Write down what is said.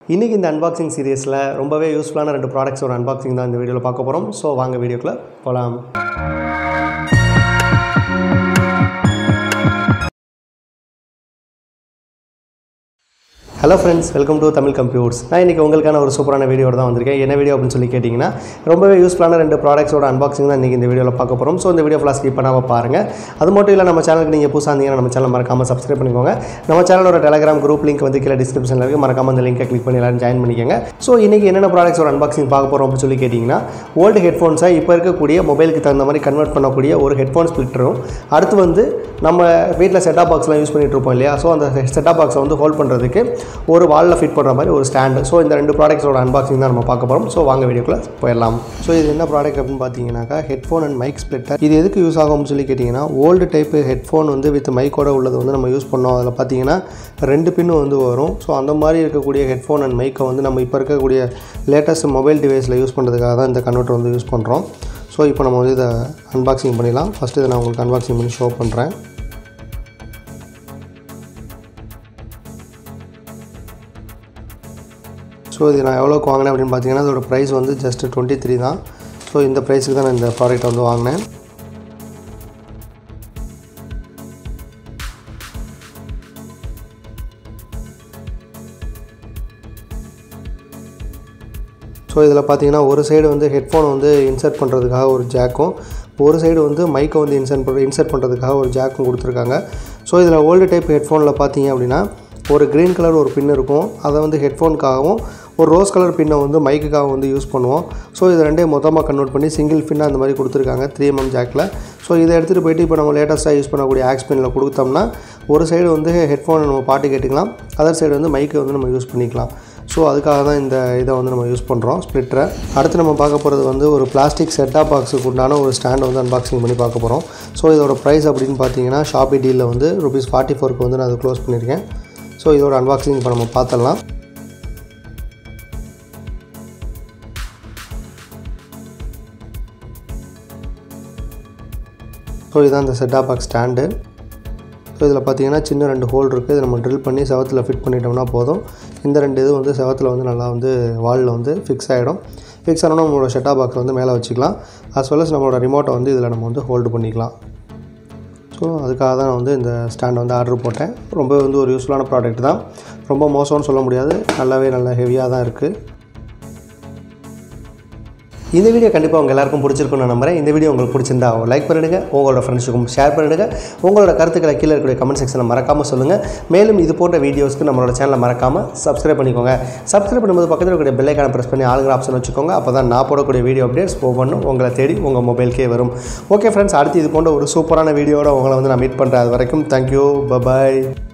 இன்றைக்கி இந்த அன்பாக்சிங் சீரியஸில் ரொம்பவே யூஸ்ஃபுல்லான ரெண்டு ப்ராடக்ட்ஸோட அன்பாக்சிங் தான் இந்த வீடியோவில் பார்க்க போகிறோம் ஸோ வாங்க வீடியோக்குள்ளே போகலாம் hello friends welcome to Tamil computers நான் இன்றைக்கி உங்களுக்கான ஒரு சூப்பரான வீடியோட தான் வந்திருக்கேன் என்ன வீடியோ அப்படின்னு சொல்லி கேட்டிங்கன்னா ரொம்பவே யூஸ்ஃபுல்லான ரெண்டு ப்ராடக்ட்ஸோட அன்பாக்சிங் தான் இன்றைக்கி இந்த வீடியோவில் பார்க்க போகிறோம் ஸோ இந்த வீடியோ ஃபுல்லாக ஸ்கிப் பண்ணாமல் பாருங்கள் அது மட்டும் இல்லை நம்ம சேனலுக்கு நீங்கள் புதுசாக இருந்தீங்கன்னா நம்ம சேனல் மறக்காமல் சப்ஸ்கிரைப் பண்ணிக்கோங்க நம்ம சேனலோட டெலிகிராம் குரூப் லிங்க் வந்து கீழே டிஸ்கிரிப்ஷனில் இருக்குது மறக்காமல் அந்த லிங்கை கிளிக் பண்ணி எல்லாரும் ஜாயின் பண்ணிக்கோங்க ஸோ இன்றைக்கி என்னென்ன ப்ராடக்ட்ஸோட அன்பாக்சிங் பார்க்க போகிறோம் அப்படின்னு சொல்லி கேட்டிங்கன்னா ஓல்டு ஹெட்ஃபோன்ஸை இப்போ இருக்கக்கூடிய மொபைலுக்கு தகுந்த மாதிரி கன்வெர்ட் பண்ணக்கூடிய ஒரு ஹெட்ஃபோன் ஸ்பிளிட்டரும் அடுத்து வந்து நம்ம வீட்டில் செட்டாப் பாக்ஸ்லாம் யூஸ் பண்ணிட்டு இருப்போம் இல்லையா ஸோ அந்த செட்டாப் பாக்ஸை வந்து ஹோல்ட் பண்ணுறதுக்கு ஒரு வாலில் ஃபிட் பண்ணுற மாதிரி ஒரு ஸ்டாண்டு ஸோ இந்த ரெண்டு ப்ராடக்ட்ஸோட அன்பாக்சிங் தான் நம்ம பார்க்க போகிறோம் ஸோ வாங்க வீடியோக்குள்ளே போயிடலாம் ஸோ இது என்ன ப்ராடக்ட் அப்படின்னு பார்த்தீங்கன்னாக்கா ஹெட்ஃபோன் அண்ட் மைக் ஸ்ப்ளிட்டர் இது எதுக்கு யூஸ் ஆகும்னு சொல்லி கேட்டிங்கன்னா ஓல்டு டைப் ஹெட்ஃபோன் வந்து வித் மைக்கோட உள்ளது வந்து நம்ம யூஸ் பண்ணோம் அதில் பார்த்தீங்கன்னா ரெண்டு பின்னு வந்து வரும் ஸோ அந்த மாதிரி இருக்கக்கூடிய ஹெட்ஃபோன் அண்ட் மைக்கை வந்து நம்ம இப்போ இருக்கக்கூடிய லேட்டஸ்ட் மொபைல் டிவைஸில் யூஸ் பண்ணுறதுக்காக தான் இந்த கன்வெர்ட்டர் வந்து யூஸ் பண்ணுறோம் ஸோ இப்போ நம்ம வந்து இதை அன்பாக்சிங் பண்ணிடலாம் ஃபஸ்ட்டு இதை நான் உங்களுக்கு அன்பாக்சிங் பண்ணி ஷோ பண்ணுறேன் ஸோ இது நான் எவ்வளோக்கு வாங்கினேன் அப்படின்னு பார்த்தீங்கன்னா அதோட ப்ரைஸ் வந்து ஜஸ்ட் டுவெண்ட்டி த்ரீ தான் ஸோ இந்த ப்ரைஸுக்கு தான் நான் இந்த ப்ராடக்ட் வந்து வாங்கினேன் ஸோ இதில் பார்த்தீங்கன்னா ஒரு சைடு வந்து ஹெட்ஃபோன் வந்து இன்சர்ட் பண்ணுறதுக்காக ஒரு ஜாக்கும் ஒரு சைடு வந்து மைக்கை வந்து இன்சர்ட் பண்ணுற இன்சர்ட் பண்ணுறதுக்காக ஒரு ஜாக்கும் கொடுத்துருக்காங்க ஸோ இதில் ஓல்டு டைப் ஹெட்ஃபோனில் பார்த்தீங்க அப்படின்னா ஒரு க்ரீன் கலர் ஒரு பின் இருக்கும் அதை வந்து ஹெட்ஃபோனுக்காகவும் ஒரு ரோஸ் கலர் பின்னை வந்து மைக்குக்காக வந்து யூஸ் பண்ணுவோம் ஸோ இது ரெண்டையும் மொத்தமாக கன்வெர்ட் பண்ணி சிங்கிள் பின்னாக அந்த மாதிரி கொடுத்துருக்காங்க த்ரீ எம்எம் ஜாக்கில் ஸோ இதை எடுத்துகிட்டு போயிட்டு இப்போ நம்ம லேட்டஸ்ட்டாக யூஸ் பண்ணக்கூடிய ஆக்ஸ் பின்னில் கொடுத்தோம்னா ஒரு சைடு வந்து ஹெட்ஃபோனை நம்ம பாட்டு கேட்டுக்கலாம் அதர் சைடு வந்து மைக்கை வந்து நம்ம யூஸ் பண்ணிக்கலாம் ஸோ அதுக்காக தான் இந்த இதை வந்து நம்ம யூஸ் பண்ணுறோம் ஸ்ப்ளிட்டரை அடுத்து நம்ம பார்க்க போகிறது வந்து ஒரு பிளாஸ்டிக் செட்டாப் பாக்ஸுக்கு உண்டான ஒரு ஸ்டாண்ட் வந்து அன்பாக்சிங் பண்ணி பார்க்க போகிறோம் ஸோ இதோட ப்ரைஸ் அப்படின்னு பார்த்தீங்கன்னா ஷாப்பி டீலில் வந்து ருபீஸ் ஃபார்ட்டி ஃபோருக்கு வந்து நான் அதை க்ளோஸ் பண்ணியிருக்கேன் ஸோ இதோட அன்பாக்சிங் இப்போ நம்ம பார்த்துடலாம் ஸோ இதுதான் இந்த செட்டாப் பாக்ஸ் ஸ்டாண்டு ஸோ இதில் பார்த்தீங்கன்னா சின்ன ரெண்டு ஹோல் இருக்குது இதை நம்ம ட்ரில் பண்ணி செவத்தில் ஃபிட் பண்ணிட்டோம்னா போதும் இந்த ரெண்டு இது வந்து செவத்தில் வந்து நல்லா வந்து வாலில் வந்து ஃபிக்ஸ் ஆகிடும் ஃபிக்ஸ் ஆனோன்னா நம்மளோட செட்டாப் பாக்ஸ் வந்து மேலே வச்சுக்கலாம் அஸ் வெல் அஸ் நம்மளோட ரிமோட்டை வந்து இதில் நம்ம வந்து ஹோல்டு பண்ணிக்கலாம் ஸோ அதுக்காக தான் நான் வந்து இந்த ஸ்டாண்ட் வந்து ஆர்டர் போட்டேன் ரொம்ப வந்து ஒரு யூஸ்ஃபுல்லான ப்ராடக்ட் தான் ரொம்ப மோசம்னு சொல்ல முடியாது நல்லாவே நல்லா ஹெவியாக தான் இருக்குது இந்த வீடியோ கண்டிப்பாக உங்கள் எல்லாருக்கும் பிடிச்சிருக்குன்னு நான் நம்புறேன் இந்த வீடியோ உங்களுக்கு பிடிச்சிருந்தா லைக் பண்ணிடுங்க உங்களோட ஃப்ரெண்ட்ஸுக்கும் ஷேர் பண்ணிடுங்க உங்களோட கருத்துக்களை கீழே இருக்கக்கூடிய கமெண்ட் செக்ஷனில் மறக்காமல் சொல்லுங்கள் மேலும் இது போன்ற வீடியோஸ்க்கு நம்மளோட சேனலை மறக்காமல் சப்ஸ்கிரைப் பண்ணிக்கோங்க சப்ஸ்கிரைப் பண்ணும்போது பக்கத்தில் இருக்கக்கூடிய பெல்லைக்கான ப்ரெஸ் பண்ணி ஆளுங்கிற ஆப்ஷன் வச்சுக்கோங்க அப்போ தான் நான் போடக்கூடிய வீடியோ அப்டேட்ஸ் ஒவ்வொன்றும் உங்களை தேடி உங்கள் மொபைலுக்கே வரும் ஓகே ஃப்ரெண்ட்ஸ் அடுத்து இது போன்ற ஒரு சூப்பரான வீடியோட உங்களை வந்து நான் மீட் பண்ணுறேன் அது வரைக்கும் தேங்க்யூ பபாய்